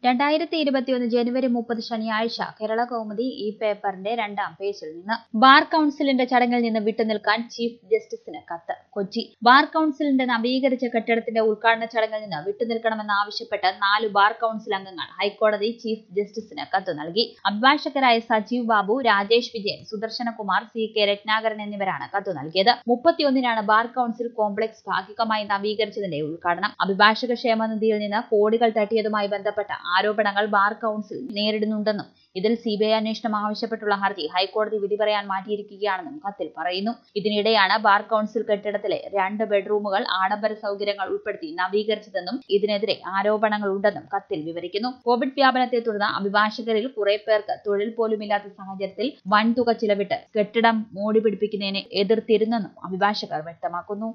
രണ്ടായിരത്തി ഇരുപത്തിയൊന്ന് ജനുവരി മുപ്പത് ശനിയാഴ്ച കേരള കൗമുദി ഈ പേപ്പറിന്റെ രണ്ടാം പേജിൽ നിന്ന് ബാർ കൌൺസിലിന്റെ ചടങ്ങിൽ നിന്ന് വിട്ടുനിൽക്കാൻ ചീഫ് ജസ്റ്റിസിന് കത്ത് കൊച്ചി ബാർ കൌൺസിലിന്റെ നവീകരിച്ച കെട്ടിടത്തിന്റെ ഉദ്ഘാടന ചടങ്ങിൽ നിന്ന് വിട്ടുനിൽക്കണമെന്നാവശ്യപ്പെട്ട് നാല് ബാർ കൌൺസിൽ അംഗങ്ങൾ ഹൈക്കോടതി ചീഫ് ജസ്റ്റിസിന് കത്ത് നൽകി അഭിഭാഷകരായ സജീവ് ബാബു രാജേഷ് വിജയൻ സുദർശനകുമാർ സി കെ രത്നാകരൻ എന്നിവരാണ് കത്ത് നൽകിയത് മുപ്പത്തിയൊന്നിനാണ് ബാർ കൌൺസിൽ കോംപ്ലക്സ് ഭാഗികമായി നവീകരിച്ചതിന്റെ ഉദ്ഘാടനം അഭിഭാഷക ക്ഷേമനിധിയിൽ നിന്ന് കോടികൾ തട്ടിയതുമായി ബന്ധപ്പെട്ട ആരോപണങ്ങൾ ബാർ കൌൺസിൽ നേരിടുന്നുണ്ടെന്നും ഇതിൽ സിബിഐ അന്വേഷണം ആവശ്യപ്പെട്ടുള്ള ഹർജി ഹൈക്കോടതി വിധി പറയാൻ മാറ്റിയിരിക്കുകയാണെന്നും കത്തിൽ പറയുന്നു ഇതിനിടെയാണ് ബാർ കൌൺസിൽ കെട്ടിടത്തിലെ രണ്ട് ബെഡ്റൂമുകൾ ആഡംബര സൗകര്യങ്ങൾ ഉൾപ്പെടുത്തി നവീകരിച്ചതെന്നും ഇതിനെതിരെ ആരോപണങ്ങൾ ഉണ്ടെന്നും കത്തിൽ വിവരിക്കുന്നു കോവിഡ് വ്യാപനത്തെ തുടർന്ന് അഭിഭാഷകരിൽ കുറെ പേർക്ക് തൊഴിൽ പോലുമില്ലാത്ത സാഹചര്യത്തിൽ വൻതുക ചിലവിട്ട് കെട്ടിടം മോടി പിടിപ്പിക്കുന്നതിനെ എതിർത്തിരുന്നെന്നും അഭിഭാഷകർ വ്യക്തമാക്കുന്നു